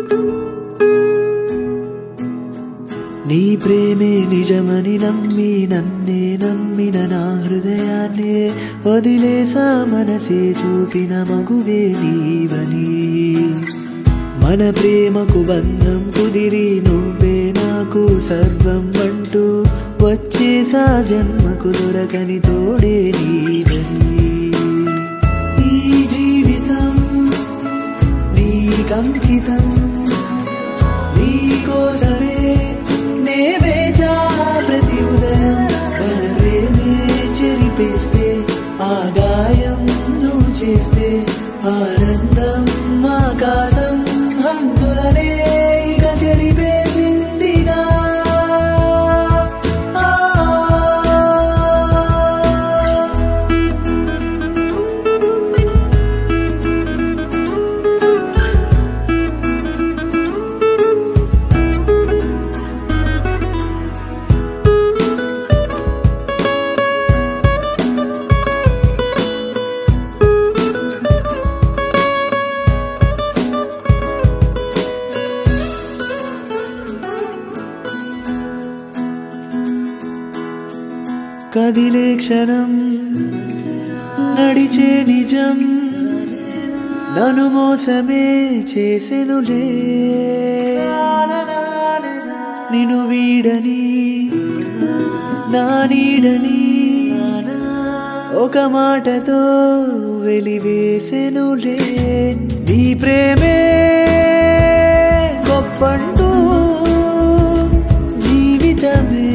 నీ ప్రేమే నిజమని నమ్మి నన్నే నమ్మిన నా హృదయాన్నే వదిలేసా మనసే చూపిన మగువే నీవని మన ప్రేమకు బంధం కుదిరి నువ్వే నాకు సర్వం అంటూ వచ్చేసా జన్మకు దొరకని తోడే నీవని ఈ జీవితం నీకంకితం నీకోసమే నే వేచా ప్రతి ఉదయం మన ప్రేమే చెరిపేస్తే ఆ గాయం నువ్వు చేస్తే ఆనందం ఆకాశం హద్దులనే ఇక చెరిపేసిందిగా ఆ కదిలే క్షణం నడిచే నిజం నన్ను మోసమే చేసెనులే నిన్ను వీడని నా నీడని ఒక మాటతో వెలివేసెనులే నీ ప్రేమే గొప్పంటూ జీవితమే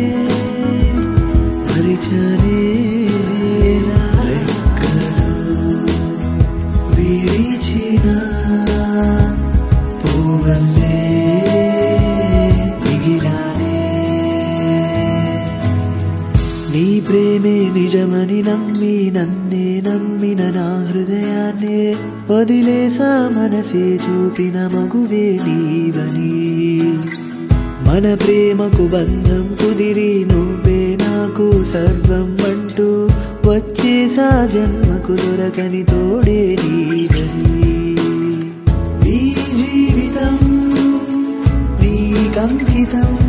మరిచనే రెక్కలు విడిచిన పువ్వల్లే మిగిలానే నీ ప్రేమే నిజమని నమ్మి నన్నే నమ్మిన నా హృదయాన్నే వదిలేసా మనసే చూపిన మగువే నీవని మన ప్రేమకు బంధం కుదిరి నువ్వే నాకు సర్వం అంటూ వచ్చేసా జన్మకు దొరకని తోడే నీవని ఈ జీవితం నీకంకితం